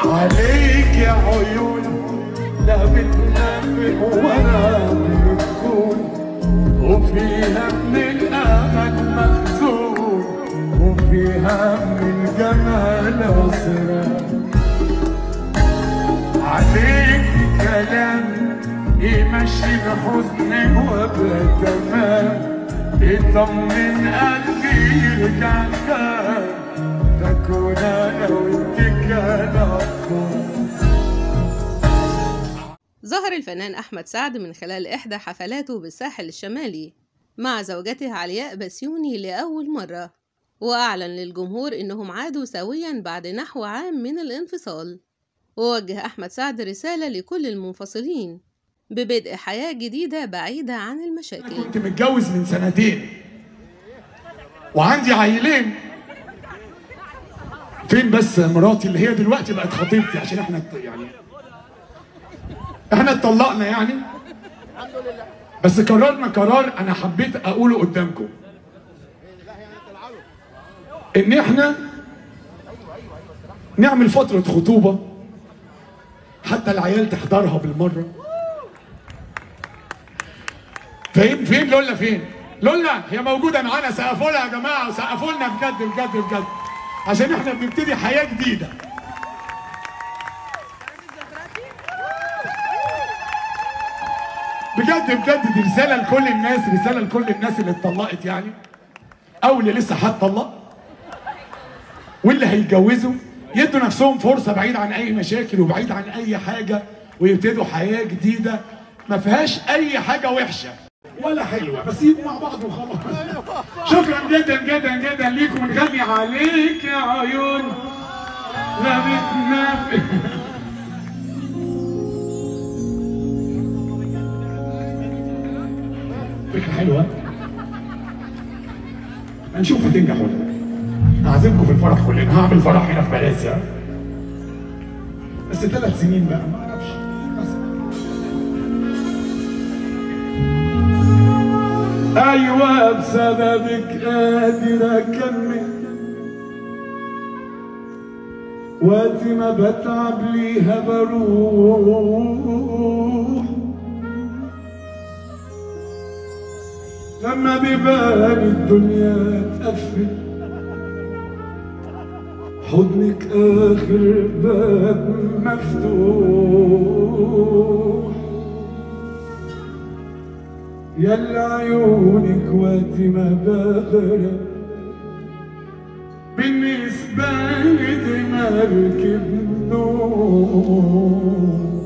عليك يا عيون لا بتنافق ولا بتكون وفيها من الامل مخزون وفيها من الجمال اسرار عليك كلام يمشي الحزن وابقى تمام يطمن قلبي يرجع كان تكون انا وانت كان أفضل. ظهر الفنان أحمد سعد من خلال إحدى حفلاته بالساحل الشمالي مع زوجته علياء بسيوني لأول مرة وأعلن للجمهور إنهم عادوا سويا بعد نحو عام من الانفصال ووجه أحمد سعد رسالة لكل المنفصلين ببدء حياة جديدة بعيدة عن المشاكل كنت متجوز من سنتين وعندي عيلين فين بس مراتي اللي هي دلوقتي بقت خطيبتي عشان احنا ات- يعني احنا اتطلقنا يعني بس قررنا قرار انا حبيت اقوله قدامكم ان احنا نعمل فترة خطوبة حتى العيال تحضرها بالمرة فين فين لولا فين؟ لولا هي موجودة معانا سقفوا لها يا جماعة سقفوا لنا بجد بجد بجد عشان احنا بنبتدي حياة جديدة بجد بجد دي رسالة لكل الناس رسالة لكل الناس اللي اتطلقت يعني أو اللي لسه هتطلق واللي هيتجوزوا يدوا نفسهم فرصة بعيد عن أي مشاكل وبعيد عن أي حاجة ويبتدوا حياة جديدة ما فيهاش أي حاجة وحشة ولا حلوة بس يبقوا مع بعض وخلاص شكرا جدا جدا جدا ليكم نغني عليك يا عيون لا بتنافق فكرة حلوة هنشوف هتنجح ولا لا هعزمكم في الفرح كلنا هعمل فرح هنا في ماليزيا بس ثلاث سنين بقى ما اعرفش بس. ايوه بسببك قادر اكمل وقت ما بتعب ليها بروح لما بيبان الدنيا تقفل حضنك آخر باب مفتوح يلا عيونك وقت ما بغرق بالنسبة لي دي مركب نور